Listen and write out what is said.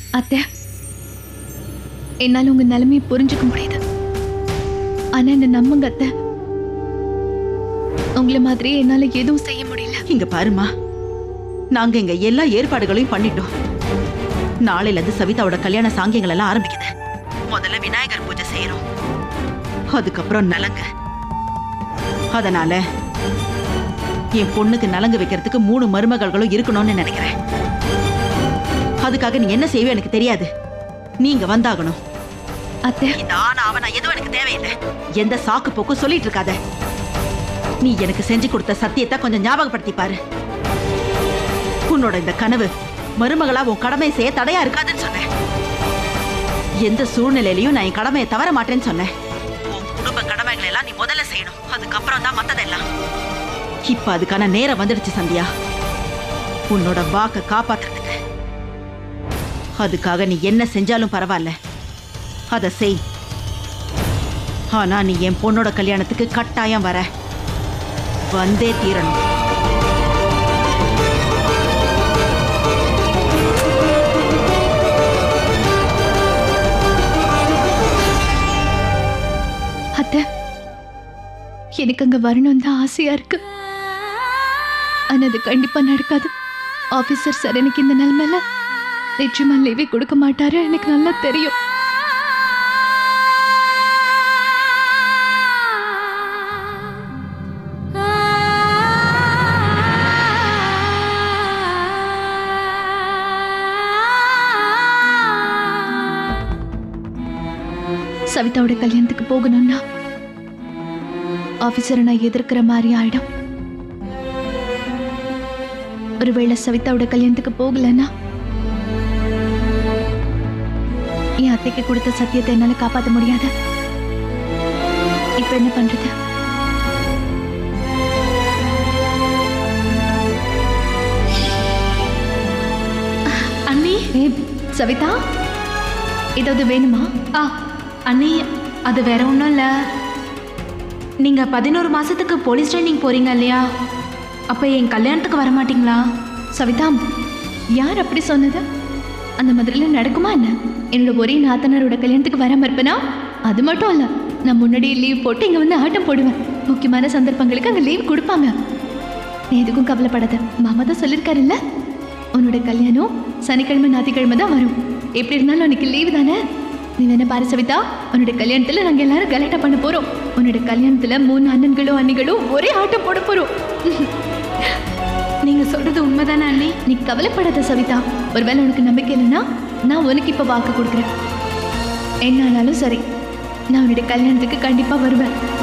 அத்தை என்னால உங்க நிலைமையை புரிஞ்சுக்க முடியுது ஆனா என்ன நம்புங்க அத்தை உங்களை மாதிரி என்னால எதுவும் செய்ய முடியல இங்க பாருமா நாங்க இங்க எல்லா ஏற்பாடுகளையும் பண்ணிட்டோம் நாளையில இருந்து சவிதாவோட கல்யாண சாங்கியங்கள் எல்லாம் ஆரம்பிக்குது முதல்ல விநாயகர் பூஜை செய்யறோம் அதுக்கப்புறம் நலங்கு அதனால என் பொண்ணுக்கு நலங்கு வைக்கிறதுக்கு மூணு மருமகள்களும் இருக்கணும்னு நினைக்கிறேன் அதுக்காக நீ என்ன செய்வே எனக்கு தெரியாது நீங்க வந்தாகணும் அத்தை இந்த ஆனா அவனா எதுவும் எனக்கு தேவையில்லை எந்த சாக்கு போக்கும் சொல்லிட்டு இருக்காத நீ எனக்கு செஞ்சு கொடுத்த சத்தியத்தை கொஞ்சம் ஞாபகப்படுத்தி பாரு உன்னோட இந்த கனவு மருமகளா உன் கடமையை செய்ய தடையா இருக்காதுன்னு சொன்னேன் எந்த சூழ்நிலையிலையும் நான் என் கடமையை தவற மாட்டேன்னு சொன்னேன் உன் குடும்ப கடமைகளை எல்லாம் நீ முதல்ல செய்யணும் அதுக்கப்புறம் தான் மத்ததெல்லாம் இப்ப அதுக்கான நேரம் வந்துடுச்சு சந்தியா உன்னோட வாக்க காப்பாத்துறதுக்கு அதுக்காக நீ என்ன செஞ்சாலும் பரவாயில்ல அதை செய் ஆனா நீ என் பொண்ணோட கல்யாணத்துக்கு கட்டாயம் வர வந்தே தீரணும் அத்தை எனக்கு அங்க வரணும் தான் ஆசையா இருக்கு ஆனா அது கண்டிப்பா நடக்காது ஆபீசர் சார் எனக்கு இந்த நிலைமையில நிச்சயமா லீவே கொடுக்க மாட்டாரு எனக்கு நல்லா தெரியும் சவிதாவோட கல்யாணத்துக்கு போகணும்னா ஆபீசரை நான் எதிர்க்கிற மாதிரி ஆயிடும் ஒருவேளை சவிதாவோட கல்யாணத்துக்கு போகலன்னா என் அத்தைக்கு கொடுத்த சத்தியத்தை என்னால காப்பாற்ற முடியாது இப்ப என்ன பண்றது அண்ணி ஏ சவிதா ஏதாவது வேணுமா ஆ அண்ணி அது வேற ஒன்றும் இல்லை நீங்கள் பதினோரு மாதத்துக்கு போலீஸ் ட்ரைனிங் போகிறீங்க இல்லையா அப்போ என் கல்யாணத்துக்கு வர மாட்டீங்களா சவிதா யார் அப்படி சொன்னது அந்த மாதிரிலாம் நடக்குமா என்ன என்னோட ஒரே நாத்தனாரோட கல்யாணத்துக்கு வராம இருப்பேனா அது மட்டும் இல்ல நான் முன்னாடியே லீவ் போட்டு இங்க வந்து ஆட்டம் போடுவேன் முக்கியமான சந்தர்ப்பங்களுக்கு அங்க லீவ் கொடுப்பாங்க நீ எதுக்கும் கவலைப்படாத மாமா தான் சொல்லியிருக்காருல்ல உன்னோட கல்யாணம் சனிக்கிழமை ஞாயிற்றுக்கிழமை தான் வரும் எப்படி இருந்தாலும் உனக்கு லீவு தானே நீ வேணா பாரு சவிதா உன்னோட கல்யாணத்துல நாங்க எல்லாரும் கலாட்டா பண்ண போறோம் உன்னோட கல்யாணத்துல மூணு அண்ணன்களும் அண்ணிகளும் ஒரே ஆட்டம் போட போறோம் நீங்கள் சொல்கிறது உண்மைதானே அண்ணி நீ கவலைப்படாத சவிதா ஒருவேளை உனக்கு நம்பிக்கை இல்லைன்னா நான் உனக்கு இப்போ வாக்கு கொடுக்குறேன் என்ன ஆனாலும் சரி நான் உன்னுடைய கல்யாணத்துக்கு கண்டிப்பாக வருவேன்